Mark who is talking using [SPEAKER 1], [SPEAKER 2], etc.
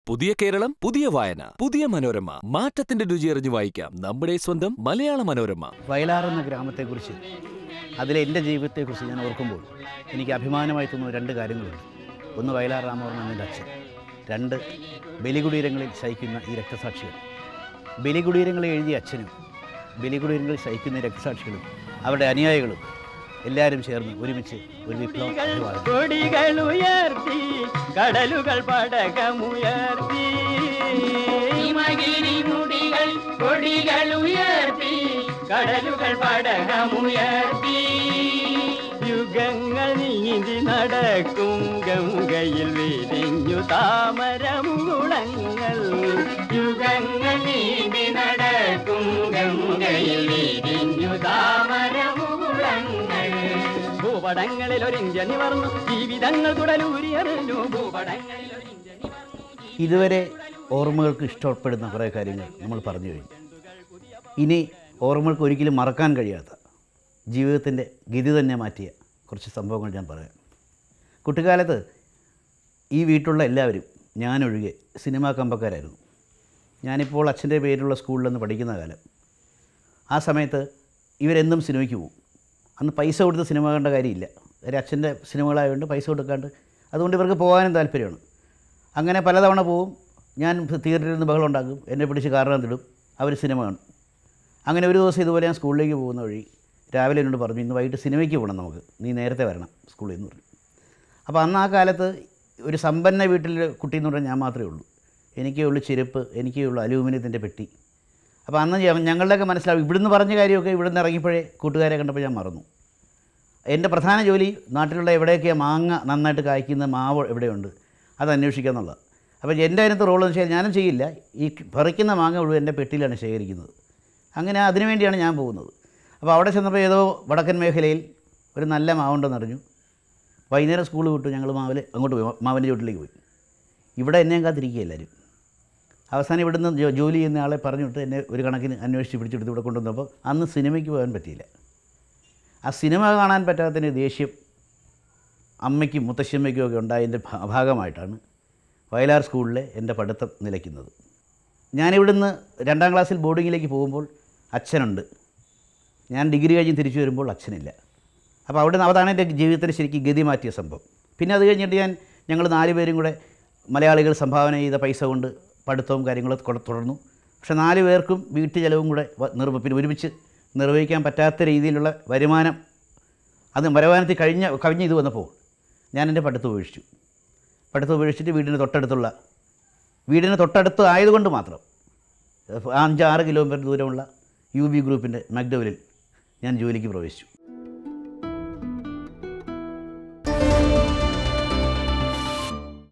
[SPEAKER 1] പുതിയ കേരളം പുതിയ വായന പുതിയ മനോരമ മാറ്റത്തിന്റെ രുചിയറിഞ്ഞു വായിക്കാം നമ്മുടെ സ്വന്തം മലയാള മനോരമ
[SPEAKER 2] വയലാർ എന്ന ഗ്രാമത്തെക്കുറിച്ച് അതിലെ എൻ്റെ ജീവിതത്തെക്കുറിച്ച് ഞാൻ ഓർക്കുമ്പോൾ എനിക്ക് അഭിമാനമായി തോന്നുന്ന രണ്ട് കാര്യങ്ങളുണ്ട് ഒന്ന് വയലാർ രാമവർമ്മ എൻ്റെ അച്ഛൻ രണ്ട് ബലികുടീരങ്ങളിൽ ശയിക്കുന്ന ഈ രക്തസാക്ഷികൾ ബലികുടീരങ്ങളെ എഴുതിയ അച്ഛനും ബലികുടീരങ്ങളിൽ ശയിക്കുന്ന ഈ രക്തസാക്ഷികളും അവരുടെ അനുയായികളും എല്ലാവരും ചേർന്ന് ഒരുമിച്ച് ഒരു വിപ്ലവം അഭിവാദം
[SPEAKER 3] കൊടികൾ ഉയർത്തി കടലുകൾ പടകമുയർത്തി ഹിമഗിരി മുടികൾ കൊടികൾ ഉയർത്തി കടലുകൾ പടകമുയർത്തി യുഗങ്ങൾ നീന്തി നടക്കും ഗംഗയിൽ വിരിഞ്ഞു താമരമുകുളങ്ങൾ യുഗങ്ങൾ നീന്തി നടക്കും ഗംഗയിൽ വിരിഞ്ഞു താമരമുകുളങ്ങൾ ഭൂപടങ്ങളിൽ ഒരു ഇന്ത്യ നിവർന്നു ജീവിതങ്ങൾ കുടലൂരിയറിഞ്ഞു ഭൂപടങ്ങളിൽ ഒരു ഇന്ത്യ നിവർന്നു
[SPEAKER 2] ഇതുവരെ ഓർമ്മകൾക്ക് ഇഷ്ടപ്പെടുന്ന കുറേ കാര്യങ്ങൾ നമ്മൾ പറഞ്ഞു കഴിഞ്ഞു ഇനി ഓർമ്മകൾക്ക് ഒരിക്കലും മറക്കാൻ കഴിയാത്ത ജീവിതത്തിൻ്റെ ഗതി തന്നെ മാറ്റിയ കുറച്ച് സംഭവങ്ങൾ ഞാൻ പറയാം കുട്ടിക്കാലത്ത് ഈ വീട്ടിലുള്ള എല്ലാവരും ഞാനൊഴികെ സിനിമാ കമ്പക്കാരായിരുന്നു ഞാനിപ്പോൾ അച്ഛൻ്റെ പേരിലുള്ള സ്കൂളിൽ നിന്ന് പഠിക്കുന്ന കാലം ആ സമയത്ത് ഇവരെന്നും സിനിമയ്ക്ക് പോകും അന്ന് പൈസ കൊടുത്ത് സിനിമ കണ്ട കാര്യമില്ല ഒരു അച്ഛൻ്റെ സിനിമകളായതുകൊണ്ട് പൈസ കൊടുക്കാണ്ട് അതുകൊണ്ട് ഇവർക്ക് പോകാനും താല്പര്യമാണ് അങ്ങനെ പലതവണ പോവും ഞാൻ തിയേറ്ററിൽ നിന്ന് ബഹളം ഉണ്ടാക്കും എന്നെ പിടിച്ച് കാറിനകത്തിടും അവർ സിനിമ കാണും അങ്ങനെ ഒരു ദിവസം ഇതുപോലെ ഞാൻ സ്കൂളിലേക്ക് പോകുന്ന വഴി രാവിലെ എന്നോട് പറഞ്ഞു ഇന്ന് വൈകിട്ട് സിനിമയ്ക്ക് പോകണം നമുക്ക് നീ നേരത്തെ വരണം സ്കൂളിൽ നിന്ന് പറഞ്ഞു അപ്പോൾ അന്ന് ആ കാലത്ത് ഒരു സമ്പന്ന വീട്ടിൽ കുട്ടി എന്ന് പറഞ്ഞാൽ ഞാൻ മാത്രമേ ഉള്ളൂ എനിക്കേ ഉള്ളൂ ചെരുപ്പ് എനിക്കേ ഉള്ളൂ അലൂമിനിയത്തിൻ്റെ പെട്ടി അപ്പോൾ അന്ന് ഞ- ഞങ്ങളുടെയൊക്കെ മനസ്സിലാവും ഇവിടുന്ന് പറഞ്ഞ കാര്യമൊക്കെ ഇവിടുന്ന് ഇറങ്ങിയപ്പോഴേ കൂട്ടുകാരെ കണ്ടപ്പോൾ ഞാൻ മറന്നു എൻ്റെ പ്രധാന ജോലി നാട്ടിലുള്ള എവിടെയൊക്കെയാണ് മാങ്ങ നന്നായിട്ട് കായ്ക്കുന്ന മാവ് എവിടെയുണ്ട് അത് അന്വേഷിക്കുക എന്നുള്ളത് അപ്പോൾ എൻ്റെ അതിനകത്ത് റോൾ എന്ന് വെച്ചാൽ ഞാനും ചെയ്യില്ല ഈ പറിക്കുന്ന മാങ്ങ മുഴുവൻ എൻ്റെ പെട്ടിയിലാണ് ശേഖരിക്കുന്നത് അങ്ങനെ അതിനു വേണ്ടിയാണ് ഞാൻ പോകുന്നത് അപ്പോൾ അവിടെ ചെന്നപ്പോൾ ഏതോ വടക്കൻ മേഖലയിൽ ഒരു നല്ല മാവുണ്ടെന്ന് അറിഞ്ഞു വൈകുന്നേരം സ്കൂൾ വിട്ടു ഞങ്ങൾ മാവിൽ അങ്ങോട്ട് പോയി മാവിൻ്റെ ചുവട്ടിലേക്ക് പോയി ഇവിടെ എന്നെയും കാത്തിരിക്കുക എല്ലാവരും അവസാനം ഇവിടുന്ന് ജോ- ജോലി ചെയ്യുന്ന ആളെ പറഞ്ഞു വിട്ട് എന്നെ ഒരു കണക്കിന് അന്വേഷിച്ച് പിടിച്ചെടുത്ത് ഇവിടെ കൊണ്ടുവന്നപ്പോൾ അന്ന് സിനിമയ്ക്ക് പോകാൻ പറ്റിയില്ല ആ സിനിമ കാണാൻ പറ്റാത്തതിന് ദേഷ്യം അമ്മയ്ക്കും മുത്തശ്ശിയമ്മയ്ക്കും ഒക്കെ ഉണ്ടായതിൻ്റെ ഭാ- ഭാഗമായിട്ടാണ് വയലാർ സ്കൂളിലെ എൻ്റെ പഠിത്തം നിലയ്ക്കുന്നത് ഞാനിവിടുന്ന് രണ്ടാം ക്ലാസ്സിൽ ബോർഡിങ്ങിലേക്ക് പോകുമ്പോൾ അച്ഛനുണ്ട് ഞാൻ ഡിഗ്രി കഴിഞ്ഞ് തിരിച്ചു വരുമ്പോൾ അച്ഛനില്ല അപ്പോൾ അവിടെ അതാണ് എൻ്റെ ജീവിതത്തിന് ശരിക്കും ഗതി മാറ്റിയ സംഭവം പിന്നെ അത് കഴിഞ്ഞിട്ട് ഞാൻ ഞങ്ങൾ നാല് പേരും കൂടെ മലയാളികൾ സംഭാവന ചെയ്ത പൈസ കൊണ്ട് പഠിത്തവും കാര്യങ്ങളും കൊ- തുടർന്നു പക്ഷേ നാല് പേർക്കും വീട്ടു ചിലവും കൂടെ വ- നിർവ പിന്നെ ഒരുമിച്ച് നിർവഹിക്കാൻ പറ്റാത്ത രീതിയിലുള്ള വരുമാനം അത് വരുമാനത്തിൽ കഴിഞ്ഞ കവിഞ്ഞ ഇത് വന്നപ്പോൾ ഞാൻ എൻ്റെ പഠിത്തം ഉപേക്ഷിച്ചു പഠിത്തം ഉപേക്ഷിച്ചിട്ട് വീടിന് തൊട്ടടുത്തുള്ള വീടിന് തൊട്ടടുത്ത് ആയതുകൊണ്ട് മാത്രം അഞ്ച് ആറ് കിലോമീറ്റർ ദൂരമുള്ള യു ബി ഗ്രൂപ്പിൻ്റെ മക്ഡവലിൽ ഞാൻ ജോലിക്ക് പ്രവേശിച്ചു